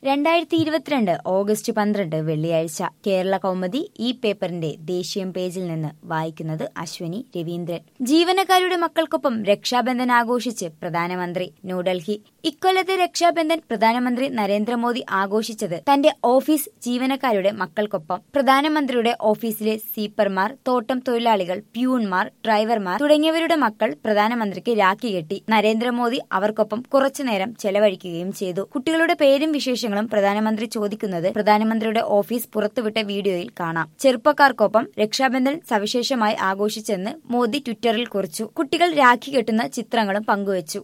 രണ്ടായിരത്തി ഇരുപത്തിരണ്ട് ഓഗസ്റ്റ് പന്ത്രണ്ട് വെള്ളിയാഴ്ച കേരള കൗമുദി ഈ പേപ്പറിന്റെ ദേശീയം പേജിൽ നിന്ന് വായിക്കുന്നത് അശ്വനി രവീന്ദ്രൻ ജീവനക്കാരുടെ മക്കൾക്കൊപ്പം രക്ഷാബന്ധൻ ആഘോഷിച്ച് പ്രധാനമന്ത്രി ന്യൂഡൽഹി ഇക്കൊല്ലത്തെ രക്ഷാബന്ധൻ പ്രധാനമന്ത്രി നരേന്ദ്രമോദി ആഘോഷിച്ചത് തന്റെ ഓഫീസ് ജീവനക്കാരുടെ മക്കൾക്കൊപ്പം പ്രധാനമന്ത്രിയുടെ ഓഫീസിലെ സീപ്പർമാർ തോട്ടം തൊഴിലാളികൾ പ്യൂൺമാർ ഡ്രൈവർമാർ തുടങ്ങിയവരുടെ മക്കൾ പ്രധാനമന്ത്രിക്ക് രാഖി കെട്ടി നരേന്ദ്രമോദി അവർക്കൊപ്പം കുറച്ചുനേരം ചെലവഴിക്കുകയും ചെയ്തു കുട്ടികളുടെ പേരും വിശേഷങ്ങളും പ്രധാനമന്ത്രി ചോദിക്കുന്നത് പ്രധാനമന്ത്രിയുടെ ഓഫീസ് പുറത്തുവിട്ട വീഡിയോയിൽ കാണാം ചെറുപ്പക്കാർക്കൊപ്പം രക്ഷാബന്ധൻ സവിശേഷമായി ആഘോഷിച്ചെന്ന് മോദി ട്വിറ്ററിൽ കുറിച്ചു കുട്ടികൾ രാഖി കെട്ടുന്ന ചിത്രങ്ങളും പങ്കുവച്ചു